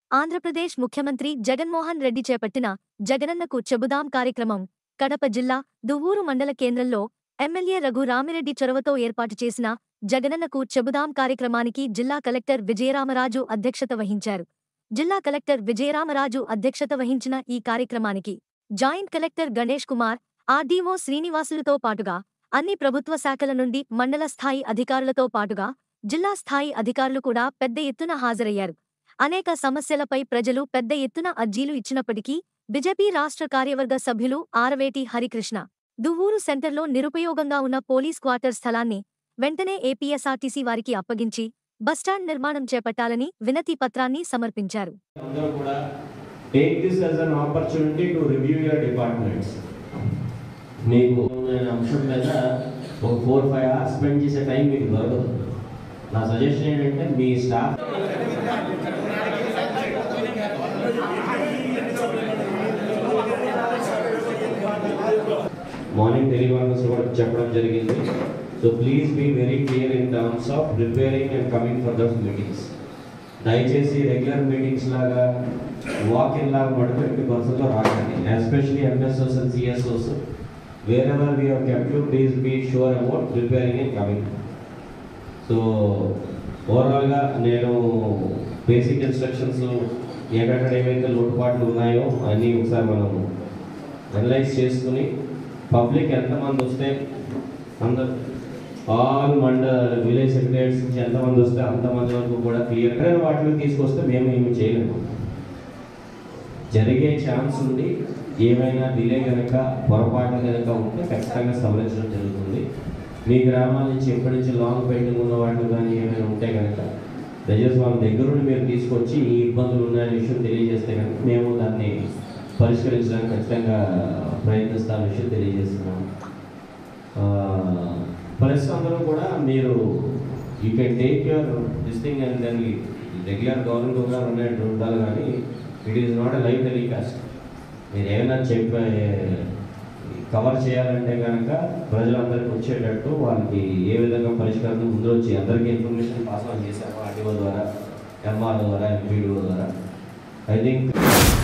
ఆంధ్రప్రదేశ్ ముఖ్యమంత్రి జగన్మోహన్ రెడ్డి చేపట్టిన జగనన్నకు చెబుదాం కార్యక్రమం కడప జిల్లా దువ్వూరు మండల కేంద్రంలో ఎమ్మెల్యే రఘు రామిరెడ్డి చొరవతో ఏర్పాటు చేసిన జగనన్నకు చెబుదాం కార్యక్రమానికి జిల్లా కలెక్టర్ విజయరామరాజు అధ్యక్షత వహించారు జిల్లా కలెక్టర్ విజయరామరాజు అధ్యక్షత వహించిన ఈ కార్యక్రమానికి joint collector Ganesh Kumar RDO శ్రీనివాసులతో పాటుగా అన్ని ప్రభుత్వ శాఖల నుండి మండల స్థాయి అధికారులతో పాటుగా జిల్లా స్థాయి అధికారులు కూడా పెద్ద ఎత్తున హాజరయ్యారు అనేక సమస్యలపై ప్రజలు పెద్ద ఎత్తున అర్జీలు ఇచ్చినప్పటికీ బిజెపి రాష్ట్ర కార్యవర్గ సభ్యులు ఆరవేటి హరికృష్ణ దువ్వూరు సెంటర్లో నిరుపయోగంగా ఉన్న పోలీస్ క్వార్టర్ స్థలాన్ని వెంటనే ఏపీఎస్ఆర్టీసీ వారికి అప్పగించి బస్టాండ్ నిర్మాణం చేపట్టాలని వినతి పత్రాన్ని సమర్పించారు అందరూ కూడా take this as an opportunity to review your departments మీకు నేను అంశం మీద ఒక ఫోర్ ఫైవ్ అవర్స్ స్పెండ్ చేసే టైం మీకు దొరకదు నా సజెషన్ ఏంటంటే మీ స్టాఫ్ మార్నింగ్ టెలికాన్ఫరెన్స్ కూడా చెప్పడం జరిగింది so please be very clear in terms of preparing and coming for those meetings దయచేసి రెగ్యులర్ మీటింగ్స్ లాగా వాక్ ఇన్ లాగా మటుకు ఎట్టి పరిస్థితుల్లో రాకండి especially MSOs and CSOs wherever we have kept you please be sure about preparing and coming so ఓవరాల్గా నేను basic instructions ఎక్కడెక్కడ ఏవైతే లోటుపాట్లు ఉన్నాయో అన్నీ ఒకసారి మనం అనలైజ్ చేసుకుని పబ్లిక్ ఎంతమంది వస్తే అందరు ఆల్ మండ విలేజ్ సెక్రటరీస్ నుంచి ఎంతమంది వస్తే అంతమంది వరకు కూడా క్లియర్గా వాటిని తీసుకొస్తే మేము ఏమి చేయలేము జరిగే ఛాన్స్ ఉంది ఏమైనా డిలే కనుక పొరపాటు కనుక ఉంటే ఖచ్చితంగా సవరించడం జరుగుతుంది మీ గ్రామాల నుంచి ఎప్పటి నుంచి లాంగ్ పెండింగ్ ఉన్న వాటిని కానీ ఏమైనా ఉంటే కనుక దయచేసి వాళ్ళ దగ్గర నుండి మీరు తీసుకొచ్చి ఈ ఇబ్బందులు ఉన్నాయనే విషయం తెలియజేస్తే కనుక మేము దాన్ని పరిష్కరించడానికి ఖచ్చితంగా ప్రయత్నిస్తాం విషయం తెలియజేస్తున్నాం ప్లస్ అందరూ కూడా మీరు you can take your this thing and then regular government program ఉన్నట్టు ఉండాలి కానీ it is not a live telecast మీరు ఏమైనా చెప్పే కవర్ చేయాలంటే కనుక ప్రజలందరికీ వచ్చేటట్టు వాళ్ళకి ఏ విధంగా పరిష్కారం ముందు వచ్చి అందరికీ ఇన్ఫర్మేషన్ పాస్ ఆన్ చేశాము ఆర్టీఓ ద్వారా ఎంఆర్ఓ ద్వారా ఎంపీడీఓ ద్వారా ఐ థింక్